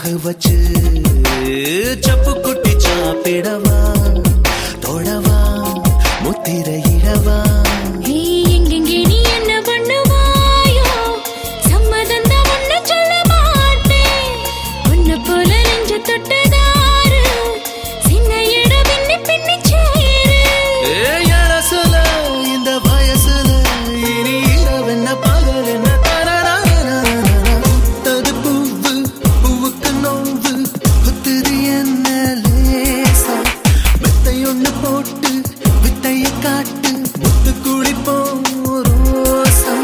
சாக வச்சு சப்பு குட்டி சாப்பிடவா தொடவா முத்திரையிடவா ஏய், எங்கெங்கே நீ என்ன பண்ணுவாயோ? சம்மதம்தான் உன்னை சொல்ல மாட்டேன். உன்னை போல நெஞ்ச தொட்டதாரு. சின்ன இடம் பின்னி பின்னி சேரு. ஏய், அலசுல, இந்த வயசுல இனி இரவென்ன பகல் என்ன தரரரரரரர. புத்தது பூவு பூவுக்கு நோவு புத்துது என்ன லேசா மெத்தை ஒண்ணு போட்டு வித்தைய காட்டு முத்து குளிப்போம் ரோசா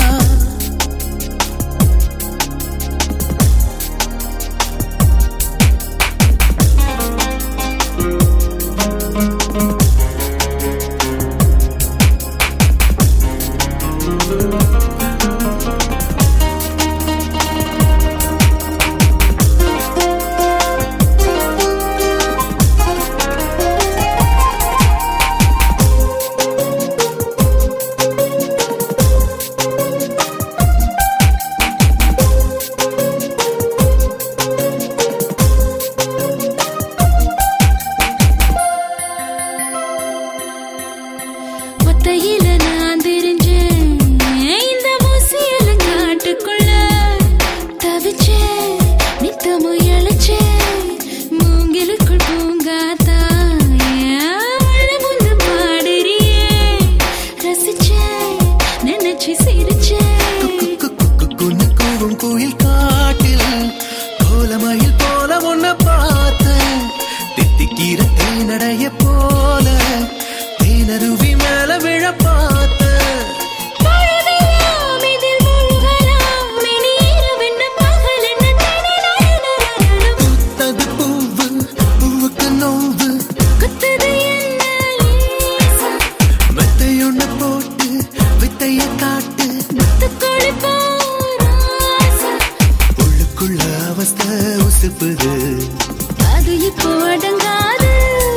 ஒத்தையில நான் தெரிஞ்சேன். இந்த ஊசியில காட்டுக்குள்ள தவிச்சேன். நித்தமும் இளைச்சேன். மூங்கிலுக்குள் பூங்காத்தா. ஏன் உள்ள முன்னு பாடுறியே? ரசிச்சேன். நினைச்சு சிரிச்சேன் குன்னு கூவும் குயில் காட்டில் கோலமயில் போல உன்னை பார்த்தேன் தித்திக்கிற தேனடைய போல தேனருவி மேல விழ பார்த்தேன் பொழுதெல்லாம் இதில் மூழ்கலாம். இனி இரவென்ன பகல் என்ன தடதடதடதட. பூத்தது பூவு பூவுக்கு நோவு குத்துது என்ன லேசா. மெத்தையொன்னு போட்டு வித்தைய காட்டு முத்துக்கொடி போராசா. உள்ளுக்குள்ள அவஸ்தை உசுப்புது அது இப்போ அடங்காது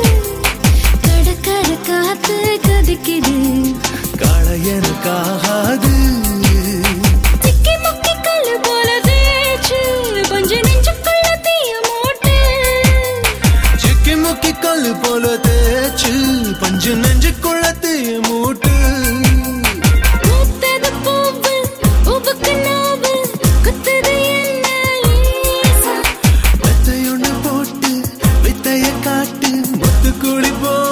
கடற்கரை காத்து கதிக்குது காளையனுக்காகாது சிக்கி முக்கி கல்லு போல தேய்ச்சு கொஞ்ச நெஞ்சுக்குள்ள தீய மூட்டு சிக்கி முக்கி கல்லு போல தேய்ச்சு பஞ்சு நெஞ்சுக்குள்ள தீய மூட்டு பூத்தது பூவு பூவுக்கு நோவு குத்துது என்ன லேசா மெத்தையொன்னு போட்டு வித்தைய காட்டு முத்து குளிப்போ